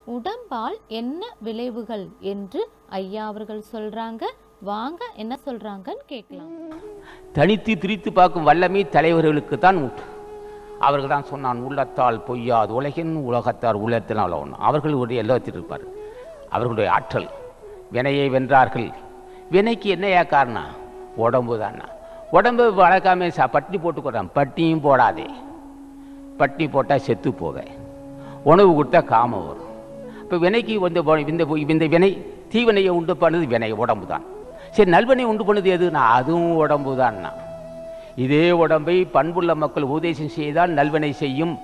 உடம்பால் என்ன விளைவுகள் என்று ஐயா அவர்கள் சொல்றாங்க வாங்க என்ன சொல்றாங்கன்னு கேட்கலாம் தனித்து பிரித்து பார்க்கும் வல்லமை தலைவர்களுக்கு தான் உண்டு அவர்கள் தான் சொன்னான் உள்ளத்தால் பொய்யாது உலகின் உலகத்தார் உள்ளத்தினால் ஒன்று அவர்களுடைய எல்லத்தில் இருப்பார் அவர்களுடைய ஆற்றல் வினையை வென்றார்கள் வினைக்கு என்னையா காரணம் உடம்பு தானா உடம்பு வளர்க்காம சா பட்டினி போட்டுக்கிறான் பட்டினியும் போடாதே பட்டினி போட்டால் செத்து போக உணவு கொடுத்தா காமம் வரும் இப்போ வினைக்கு வந்து வ- இந்த இந்த வினை தீவினையை உண்டு பண்ணுது வினை உடம்பு தான் சரி நல்வினை உண்டு பண்ணுது எதுனா அதுவும் உடம்பு தான்னா இதே உடம்பை பண்புள்ள மக்கள் உபதேசம் செய்தால் நல்வினை செய்யும்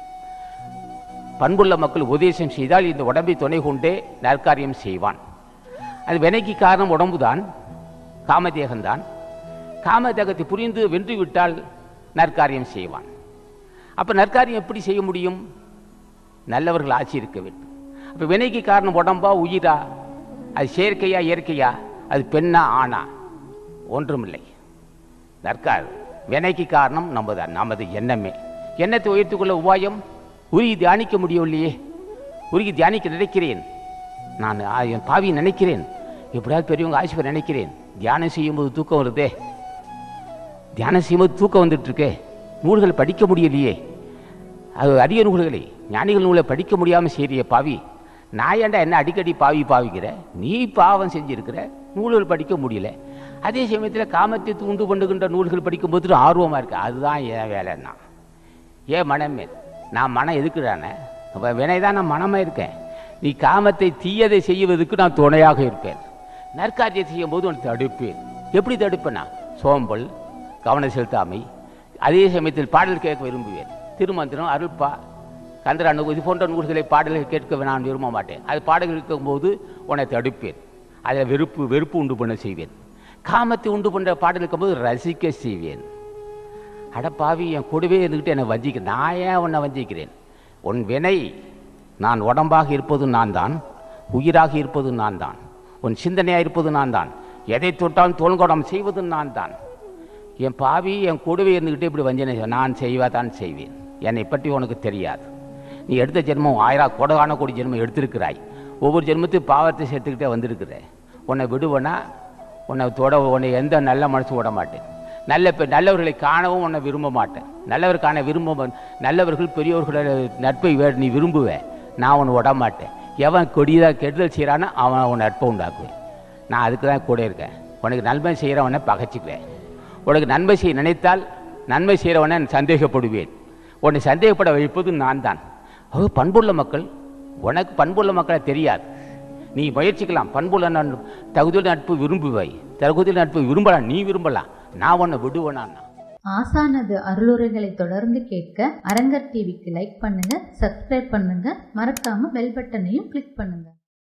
பண்புள்ள மக்கள் உபதேசம் செய்தால் இந்த உடம்பை துணை கொண்டே நற்காரியம் செய்வான் அது வினைக்கு காரணம் உடம்புதான் காமதேகம்தான் காமதேகத்தை புரிந்து வென்று விட்டால் நற்காரியம் செய்வான் அப்போ நற்காரியம் எப்படி செய்ய முடியும் நல்லவர்கள் ஆட்சி இருக்க வேண்டும் அப்போ வினைக்கு காரணம் உடம்பா உயிரா அது செயற்கையா இயற்கையா அது பெண்ணா ஆணா ஒன்றுமில்லை நற்கார் வினைக்கு காரணம் நமது நமது எண்ணமே எண்ணத்தை உயர்த்துக்கொள்ள உபாயம் உருகி தியானிக்க முடியவில்லையே உருகி தியானிக்க நினைக்கிறேன் நான் ஆ, என் பாவி நினைக்கிறேன் எப்படியாவது பெரியவங்க ஆசிரியர் நினைக்கிறேன் தியானம் செய்யும்போது தூக்கம் வருதே தியானம் செய்யும்போது தூக்கம் வந்துட்டு இருக்கே நூல்கள் படிக்க முடியலையே அது அரிய நூல்களை ஞானிகள் நூலை படிக்க முடியாமல் செய்கிறிய பாவி நான் ஏன்டா என்ன அடிக்கடி பாவி பாவிக்கிற நீ பாவம் செஞ்சிருக்கிற நூல்கள் படிக்க முடியல அதே சமயத்தில் காமத்தை தூண்டு பண்ணுகின்ற நூல்கள் படிக்கும்போது ஆர்வமாக இருக்கு அதுதான் என் வேலைன்னா ஏன் மனமே நான் மனம் எதுக்குறானே அப்போ வினை தான் நான் மனமாக இருக்கேன் நீ காமத்தை தீயதை செய்வதற்கு நான் துணையாக இருப்பேன் நற்காரியத்தை செய்யும்போது உனக்கு தடுப்பேன் எப்படி தடுப்பேனா சோம்பல் கவனம் செலுத்தாமை அதே சமயத்தில் பாடல் கேட்க விரும்புவேன் திருமந்திரம் அருள்பா கந்தர அணு இது போன்ற நூல்களை பாடல்கள் கேட்க நான் விரும்ப மாட்டேன் அது பாடல்கள் இருக்கும்போது உன்னை தடுப்பேன் அதில் வெறுப்பு வெறுப்பு உண்டு பண்ண செய்வேன் காமத்தை உண்டு பண்ணுற பாடல் இருக்கும்போது ரசிக்க செய்வேன் அட பாவி என் கூடவே இருந்துக்கிட்டு என்னை வஞ்சிக்க நான் ஏன் உன்னை வஞ்சிக்கிறேன் உன் வினை நான் உடம்பாக இருப்பது நான் தான் உயிராக இருப்பது நான் தான் உன் சிந்தனையாக இருப்பது நான் தான் எதை தொட்டாலும் தோல்கோடம் செய்வது நான் தான் என் பாவி என் கூடவே இருந்துக்கிட்டு இப்படி வஞ்சனை செய்~ நான் செய்வா தான் செய்வேன் என்னை பற்றி உனக்கு தெரியாது நீ எடுத்த ஜென்மம் ஆயிரம் கோடான கோடி ஜென்மம் எடுத்திருக்கிறாய் ஒவ்வொரு ஜென்மத்தையும் பாவத்தை சேர்த்துக்கிட்டே வந்திருக்கிற உன்னை விடுவேனா உன்னை தொட உன்னை எந்த நல்ல மனசும் விட மாட்டேன் நல்ல பெ- நல்லவர்களை காணவும் உன்னை விரும்ப மாட்டேன் நல்லவர் காண விரும்ப மா- நல்லவர்கள் பெரியவர்களோட நட்பை வே நீ விரும்புவேன் நான் உன்னை விட மாட்டேன் எவன் கொடியதாக கெடுதல் செய்கிறானோ அவன் உன் நட்பை உண்டாக்குவேன் நான் அதுக்கு தான் கூட இருக்கேன் உனக்கு நன்மை செய்கிறவனை பகைச்சிக்குவேன் உனக்கு நன்மை செய்ய நினைத்தால் நன்மை செய்கிறவனை நான் சந்தேகப்படுவேன் உன்னை சந்தேகப்பட வைப்பது நான் தான் அது பண்புள்ள மக்கள் உனக்கு பண்புள்ள மக்களை தெரியாது நீ முயற்சிக்கலாம் பண்புள்ள நன் தகுதியுள்ள நட்பு விரும்புவாய் தகுதியுள்ள நட்பு விரும்பலாம் நீ விரும்பலாம் நான் உன்னை விடுவேனான்னா ஆசானது அருளுரைகளை தொடர்ந்து கேட்க அரங்கர் டிவிக்கு லைக் பண்ணுங்க சப்ஸ்கிரைப் பண்ணுங்க மறக்காம பெல் பட்டனையும் கிளிக் பண்ணுங்க